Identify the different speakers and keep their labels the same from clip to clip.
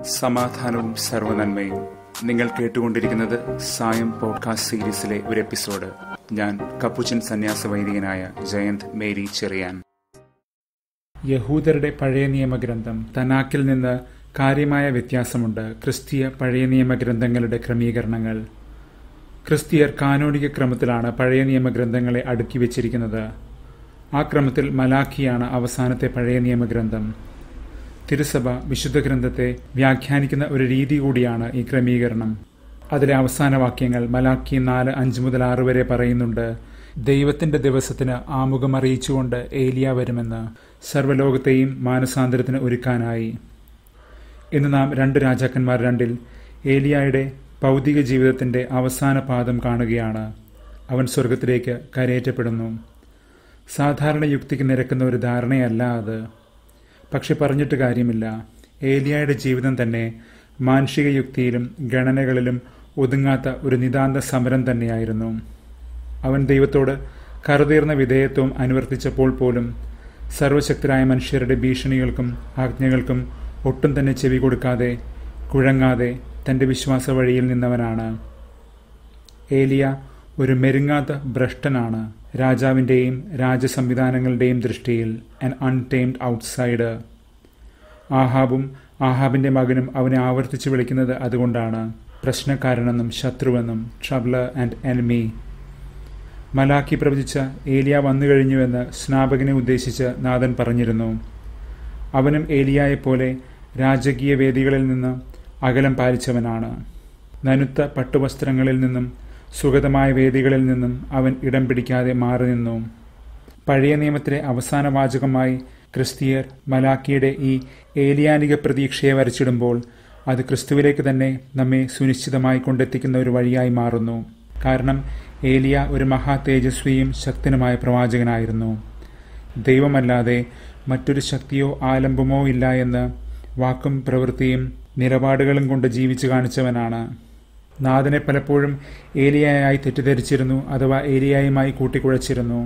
Speaker 1: സമാധാനവും സർവനന്മയും നിങ്ങൾ കേട്ടുകൊണ്ടിരിക്കുന്നത് സായം പോഡ്കാസ്റ്റ് സീരീസിലെ ഒരു എപ്പിസോഡ് ഞാൻ കപ്പുച്ചൻ സന്യാസ വൈദികനായ ജയന്ത് മേരി ചെറിയാൻ
Speaker 2: യഹൂദരുടെ പഴയ നിയമഗ്രന്ഥം തനാക്കിൽ നിന്ന് കാര്യമായ വ്യത്യാസമുണ്ട് ക്രിസ്തീയ പഴയ നിയമഗ്രന്ഥങ്ങളുടെ ക്രമീകരണങ്ങൾ ക്രിസ്തീയർ കാനോനിക ക്രമത്തിലാണ് പഴയ നിയമഗ്രന്ഥങ്ങളെ അടുക്കി വച്ചിരിക്കുന്നത് ആ ക്രമത്തിൽ മലാഖിയാണ് അവസാനത്തെ പഴയ നിയമഗ്രന്ഥം തിരുസഭ വിശുദ്ധ ഗ്രന്ഥത്തെ വ്യാഖ്യാനിക്കുന്ന ഒരു രീതി കൂടിയാണ് ഈ ക്രമീകരണം അതിലെ അവസാന വാക്യങ്ങൾ മലാഖി നാല് അഞ്ച് മുതൽ ആറ് വരെ പറയുന്നുണ്ട് ദൈവത്തിന്റെ ദിവസത്തിന് ആമുഖം അറിയിച്ചുകൊണ്ട് ഏലിയ വരുമെന്ന് സർവ്വലോകത്തെയും മാനസാന്തരത്തിന് ഒരുക്കാനായി ഇന്ന് നാം രണ്ട് രാജാക്കന്മാർ രണ്ടിൽ ഏലിയായുടെ ഭൗതിക ജീവിതത്തിന്റെ അവസാന പാദം കാണുകയാണ് അവൻ സ്വർഗത്തിലേക്ക് കരയേറ്റപ്പെടുന്നു സാധാരണ യുക്തിക്ക് നിരക്കുന്ന ഒരു ധാരണയല്ല അത് പക്ഷെ പറഞ്ഞിട്ട് കാര്യമില്ല ഏലിയായുടെ ജീവിതം തന്നെ മാനുഷിക യുക്തിയിലും ഗണനകളിലും ഒതുങ്ങാത്ത ഒരു നിതാന്ത സമരം തന്നെയായിരുന്നു അവൻ ദൈവത്തോട് കറുതീർന്ന വിധേയത്വം അനുവർത്തിച്ചപ്പോൾ പോലും സർവശക്തരായ മനുഷ്യരുടെ ഭീഷണികൾക്കും ആജ്ഞകൾക്കും ഒട്ടും തന്നെ ചെവി കൊടുക്കാതെ കുഴങ്ങാതെ തന്റെ വിശ്വാസ വഴിയിൽ നിന്നവനാണ് ഏലിയ ഒരു മെരുങ്ങാത്ത ഭ്രഷ്ടനാണ് രാജാവിൻ്റെയും രാജസംവിധാനങ്ങളുടെയും ദൃഷ്ടിയിൽ ആൻ അൺടൈംഡ് ഔട്ട്സൈഡർ ആഹാബും ആഹാബിന്റെ മകനും അവനെ ആവർത്തിച്ച് വിളിക്കുന്നത് അതുകൊണ്ടാണ് പ്രശ്നക്കാരനെന്നും ശത്രുവെന്നും ട്രബ്ലർ ആൻഡ് എനിമി മലാക്കി പ്രവചിച്ച ഏലിയ വന്നു കഴിഞ്ഞുവെന്ന് സ്നാപകനെ ഉദ്ദേശിച്ച് നാഥൻ പറഞ്ഞിരുന്നു അവനും ഏലിയായെപ്പോലെ രാജകീയ വേദികളിൽ നിന്ന് അകലം പാലിച്ചവനാണ് നനുത്ത പട്ടുവസ്ത്രങ്ങളിൽ നിന്നും സുഗതമായ വേദികളിൽ നിന്നും അവൻ ഇടം പിടിക്കാതെ മാറി നിന്നു പഴയ നിയമത്തിലെ അവസാന വാചകമായി ക്രിസ്തീയർ മലാക്കിയുടെ ഈ ഏലിയാനിക പ്രതീക്ഷയെ വരച്ചിടുമ്പോൾ അത് ക്രിസ്തുവിലേക്ക് തന്നെ നമ്മെ സുനിശ്ചിതമായി കൊണ്ടെത്തിക്കുന്ന ഒരു വഴിയായി മാറുന്നു കാരണം ഏലിയ ഒരു മഹാ തേജസ്വിയും ശക്തനുമായ പ്രവാചകനായിരുന്നു ദൈവമല്ലാതെ മറ്റൊരു ശക്തിയോ ആലംബമോ ഇല്ല എന്ന് വാക്കും പ്രവൃത്തിയും നിലപാടുകളും കൊണ്ട് ജീവിച്ചു കാണിച്ചവനാണ് നാഥനെ പലപ്പോഴും ഏലിയായി തെറ്റിദ്ധരിച്ചിരുന്നു അഥവാ ഏലിയായുമായി കൂട്ടിക്കുഴച്ചിരുന്നു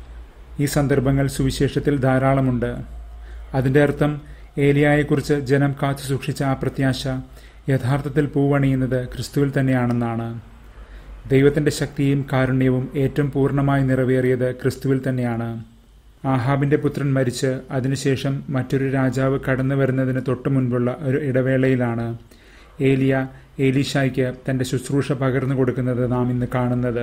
Speaker 2: ഈ സന്ദർഭങ്ങൾ സുവിശേഷത്തിൽ ധാരാളമുണ്ട് അതിൻ്റെ അർത്ഥം ഏലിയായെക്കുറിച്ച് ജനം കാത്തു സൂക്ഷിച്ച ആ പ്രത്യാശ യഥാർത്ഥത്തിൽ പൂവണിയുന്നത് ക്രിസ്തുവിൽ തന്നെയാണെന്നാണ് ദൈവത്തിൻ്റെ ശക്തിയും കാരുണ്യവും ഏറ്റവും പൂർണ്ണമായി നിറവേറിയത് ക്രിസ്തുവിൽ തന്നെയാണ് ആഹാബിന്റെ പുത്രൻ മരിച്ച് അതിനുശേഷം മറ്റൊരു രാജാവ് കടന്നു വരുന്നതിന് തൊട്ടു മുൻപുള്ള ഒരു ഇടവേളയിലാണ് ഏലിയ ഏലീഷായ്ക്ക് തന്റെ ശുശ്രൂഷ പകർന്നു കൊടുക്കുന്നത് നാം ഇന്ന് കാണുന്നത്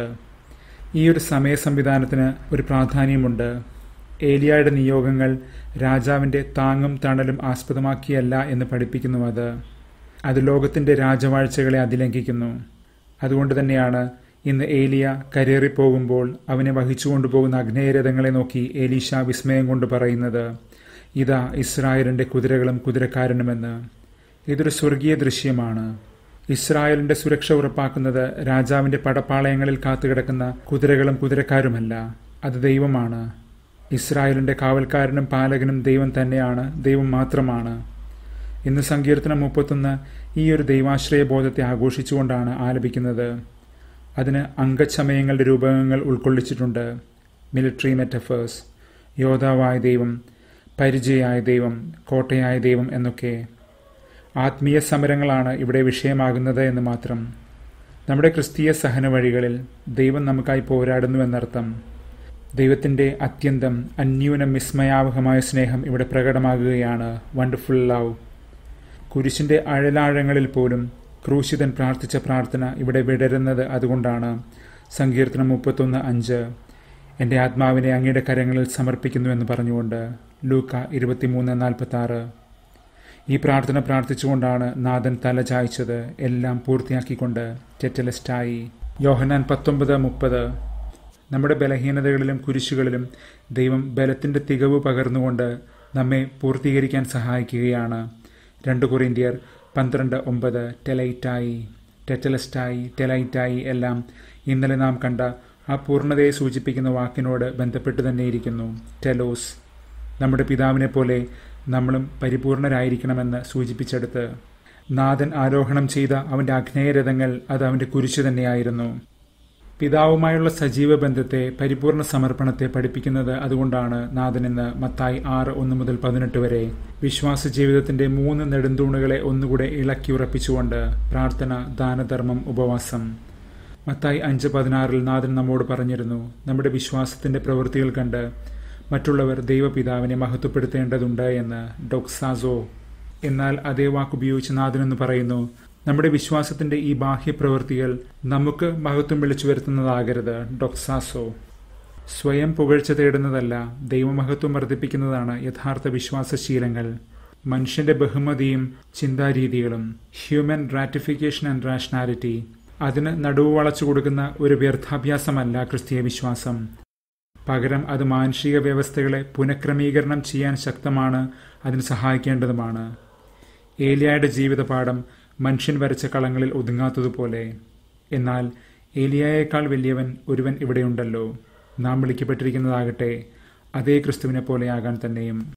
Speaker 2: ഈ ഒരു സമയ സംവിധാനത്തിന് ഒരു പ്രാധാന്യമുണ്ട് ഏലിയയുടെ നിയോഗങ്ങൾ രാജാവിന്റെ താങ്ങും തണലും ആസ്പദമാക്കിയല്ല എന്ന് പഠിപ്പിക്കുന്നു അത് അത് ലോകത്തിന്റെ രാജവാഴ്ചകളെ അതിലംഘിക്കുന്നു അതുകൊണ്ട് തന്നെയാണ് ഇന്ന് ഏലിയ കരേറിപ്പോകുമ്പോൾ അവനെ വഹിച്ചുകൊണ്ടുപോകുന്ന അഗ്നേയരഥങ്ങളെ നോക്കി ഏലീഷ വിസ്മയം കൊണ്ട് പറയുന്നത് ഇതാ ഇസ്രായേലിന്റെ കുതിരകളും കുതിരക്കാരനുമെന്ന് ഇതൊരു സ്വർഗീയ ദൃശ്യമാണ് ഇസ്രായേലിന്റെ സുരക്ഷ ഉറപ്പാക്കുന്നത് രാജാവിന്റെ പടപ്പാളയങ്ങളിൽ കാത്തുകിടക്കുന്ന കുതിരകളും കുതിരക്കാരുമല്ല അത് ദൈവമാണ് ഇസ്രായേലിന്റെ കാവൽക്കാരനും പാലകനും ദൈവം തന്നെയാണ് ദൈവം മാത്രമാണ് ഇന്ന് സങ്കീർത്തനം മുപ്പത്തൊന്ന് ഈ ഒരു ദൈവാശ്രയ ബോധത്തെ ആഘോഷിച്ചുകൊണ്ടാണ് ആലപിക്കുന്നത് അതിന് അംഗച്ചമയങ്ങളുടെ രൂപകങ്ങൾ ഉൾക്കൊള്ളിച്ചിട്ടുണ്ട് മിലിറ്ററി മെറ്റഫേഴ്സ് യോദ്ധാവായ ദൈവം പരിചയായ ദൈവം കോട്ടയായ ദൈവം എന്നൊക്കെ ആത്മീയ സമരങ്ങളാണ് ഇവിടെ വിഷയമാകുന്നത് എന്ന് മാത്രം നമ്മുടെ ക്രിസ്തീയ സഹന വഴികളിൽ ദൈവം നമുക്കായി പോരാടുന്നു എന്നർത്ഥം ദൈവത്തിൻ്റെ അത്യന്തം അന്യൂനം വിസ്മയാവഹമായ സ്നേഹം ഇവിടെ പ്രകടമാകുകയാണ് വണ്ടർഫുൾ ലവ് കുരിശിന്റെ അഴലാഴങ്ങളിൽ പോലും ക്രൂശിതൻ പ്രാർത്ഥിച്ച പ്രാർത്ഥന ഇവിടെ വിടരുന്നത് അതുകൊണ്ടാണ് സങ്കീർത്തനം മുപ്പത്തൊന്ന് അഞ്ച് എൻ്റെ ആത്മാവിനെ അങ്ങയുടെ കരങ്ങളിൽ സമർപ്പിക്കുന്നുവെന്ന് പറഞ്ഞുകൊണ്ട് ലൂക്ക ഇരുപത്തിമൂന്ന് നാൽപ്പത്തി ആറ് ഈ പ്രാർത്ഥന പ്രാർത്ഥിച്ചുകൊണ്ടാണ് നാഥൻ തല ചായ്ച്ചത് എല്ലാം പൂർത്തിയാക്കിക്കൊണ്ട് ടെറ്റലിസ്റ്റായി യോഹനാൻ പത്തൊമ്പത് മുപ്പത് നമ്മുടെ ബലഹീനതകളിലും കുരിശുകളിലും ദൈവം ബലത്തിന്റെ തികവ് പകർന്നുകൊണ്ട് നമ്മെ പൂർത്തീകരിക്കാൻ സഹായിക്കുകയാണ് രണ്ട് കൊറിന്ത്യർ പന്ത്രണ്ട് ഒമ്പത് ടെലൈറ്റായി ടെറ്റലസ്റ്റായി ടെലൈറ്റായി എല്ലാം ഇന്നലെ നാം കണ്ട ആ പൂർണ്ണതയെ സൂചിപ്പിക്കുന്ന വാക്കിനോട് ബന്ധപ്പെട്ട് തന്നെയിരിക്കുന്നു ടെലോസ് നമ്മുടെ പിതാവിനെ പോലെ നമ്മളും പരിപൂർണരായിരിക്കണമെന്ന് സൂചിപ്പിച്ചെടുത്ത് നാഥൻ ആരോഹണം ചെയ്ത അവന്റെ അഗ്നേയരഥങ്ങൾ അത് അവന്റെ കുരിശു തന്നെയായിരുന്നു പിതാവുമായുള്ള സജീവ ബന്ധത്തെ പരിപൂർണ സമർപ്പണത്തെ പഠിപ്പിക്കുന്നത് അതുകൊണ്ടാണ് നാഥൻ ഇന്ന് മത്തായി ആറ് ഒന്ന് മുതൽ പതിനെട്ട് വരെ വിശ്വാസ ജീവിതത്തിന്റെ മൂന്ന് നെടുന്തൂണുകളെ ഒന്നുകൂടെ ഇളക്കി ഉറപ്പിച്ചുകൊണ്ട് പ്രാർത്ഥന ദാനധർമ്മം ഉപവാസം മത്തായി അഞ്ച് പതിനാറിൽ നാഥൻ നമ്മോട് പറഞ്ഞിരുന്നു നമ്മുടെ വിശ്വാസത്തിന്റെ പ്രവൃത്തികൾ കണ്ട് മറ്റുള്ളവർ ദൈവപിതാവിനെ മഹത്വപ്പെടുത്തേണ്ടതുണ്ട് എന്ന് ഡൊക്സാസോ എന്നാൽ അതേ വാക്കുപയോഗിച്ച് നാഥനെന്ന് പറയുന്നു നമ്മുടെ വിശ്വാസത്തിന്റെ ഈ ബാഹ്യപ്രവൃത്തികൾ നമുക്ക് മഹത്വം വിളിച്ചു വരുത്തുന്നതാകരുത് ഡൊക്സാസോ സ്വയം പുകഴ്ച തേടുന്നതല്ല ദൈവമഹത്വം വർദ്ധിപ്പിക്കുന്നതാണ് യഥാർത്ഥ വിശ്വാസശീലങ്ങൾ മനുഷ്യന്റെ ബഹുമതിയും ചിന്താരീതികളും ഹ്യൂമൻ റാറ്റിഫിക്കേഷൻ ആൻഡ് റാഷണാലിറ്റി അതിന് നടുവ് വളച്ചു കൊടുക്കുന്ന ഒരു വ്യർത്ഥാഭ്യാസമല്ല ക്രിസ്തീയ വിശ്വാസം പകരം അത് മാനുഷിക വ്യവസ്ഥകളെ പുനഃക്രമീകരണം ചെയ്യാൻ ശക്തമാണ് അതിന് സഹായിക്കേണ്ടതുമാണ് ഏലിയായുടെ ജീവിതപാഠം മനുഷ്യൻ വരച്ച കളങ്ങളിൽ ഒതുങ്ങാത്തതുപോലെ എന്നാൽ ഏലിയായേക്കാൾ വലിയവൻ ഒരുവൻ ഇവിടെയുണ്ടല്ലോ നാം വിളിക്കപ്പെട്ടിരിക്കുന്നതാകട്ടെ അതേ ക്രിസ്തുവിനെ പോലെയാകാൻ തന്നെയും